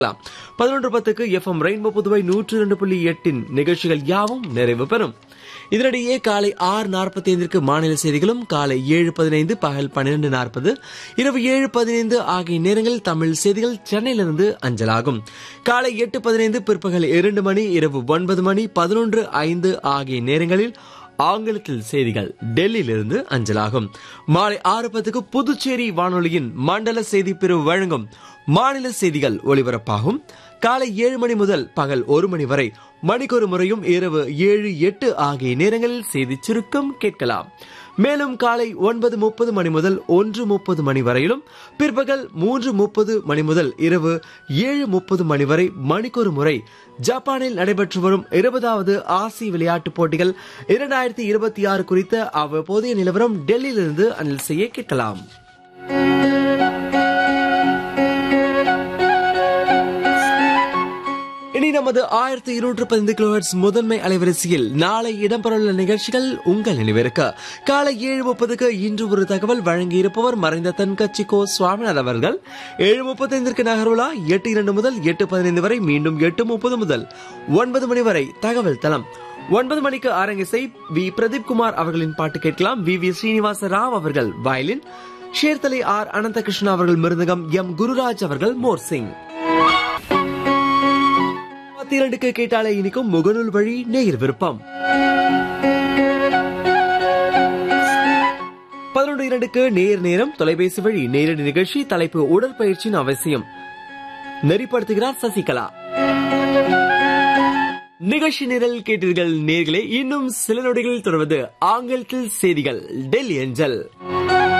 பதினொன்று பத்துக்கு FM rainbow Puduvai நூற்று இரண்டு புள்ளி எட்டின் நிகழ்ச்சிகள் யாவும் நிறைவு பெறும் இதனிடையே காலை ஆறு நாற்பத்தி ஐந்திற்கு மாநில செய்திகளும் காலை ஏழு பதினைந்து பகல் பன்னிரண்டு நாற்பது இரவு ஏழு பதினைந்து ஆகிய நேரங்களில் தமிழ் செய்திகள் சென்னையிலிருந்து அஞ்சலாகும் காலை எட்டு பதினைந்து பிற்பகல் இரண்டு மணி இரவு ஒன்பது மணி பதினொன்று ஐந்து ஆகிய நேரங்களில் ஆங்கிலத்தில் செய்திகள் டெல்லியிலிருந்து அஞ்சலாகும் மாலை ஆறு பத்துக்கு புதுச்சேரி வானொலியின் மண்டல செய்தி பிரிவு வழங்கும் மாநில செய்திகள் ஒலிபரப்பாகும் காலை ஏழு மணி முதல் பகல் ஒரு மணி வரை மணிக்கொரு முறையும் இரவு ஏழு எட்டு ஆகிய நேரங்களில் செய்தி சுருக்கம் கேட்கலாம் மேலும் காலை ஒன்பது முப்பது மணி முதல் ஒன்று முப்பது மணி வரையிலும் பிற்பகல் மூன்று முப்பது மணி முதல் இரவு ஏழு முப்பது மணி வரை மணிக்கொரு முறை ஜப்பானில் நடைபெற்று வரும் இருபதாவது ஆசிய விளையாட்டுப் போட்டிகள் இரண்டாயிரத்தி இருபத்தி ஆறு குறித்த அவ்வப்போதைய நிலவரம் டெல்லியிலிருந்து அனில் செய்ய கேட்கலாம் இனி நமது ஆயிரத்தி இருநூற்று பதினைந்து கிலோஹெட்ஸ் முதன்மை அலைவரிசையில் நாளை இடம்பெறவுள்ள நிகழ்ச்சிகள் உங்கள் நினைவிருக்க காலை ஏழு முப்பதுக்கு இன்று ஒரு தகவல் வழங்கியிருப்பவர் மறைந்த தென்கட்சி கோ சுவாமிநாத் அவர்கள் ஏழு முப்பத்தைந்திற்கு நகர்வுலா எட்டு இரண்டு முதல் எட்டு பதினைந்து வரை மீண்டும் எட்டு முப்பது முதல் ஒன்பது மணி வரை தகவல் தளம் ஒன்பது மணிக்கு அரங்கிசை வி பிரதீப் குமார் அவர்களின் பாட்டு கேட்கலாம் வி வி ஸ்ரீனிவாச ராவ் அவர்கள் வயலின் ஷேர்தலை ஆர் அனந்தகிருஷ்ணன் அவர்கள் மிருதகம் எம் குருராஜ் அவர்கள் மோர் சிங் பத்து இரண்டுக்கு கேட்டாலே இனிக்கும் முகநூல் வழி நேயர் விருப்பம் பதினொன்று இரண்டுக்கு நேர் நேரம் தொலைபேசி வழி நேரடி நிகழ்ச்சி தலைப்பு உடற்பயிற்சியின் அவசியம் நெறிப்படுத்துகிறார் சசிகலா நிகழ்ச்சி நிரல் கேட்டீர்கள் நேர்களே இன்னும் சில நொடிகளில் தொடர்வது ஆங்கிலத்தில் செய்திகள் டெல்லி அஞ்சல்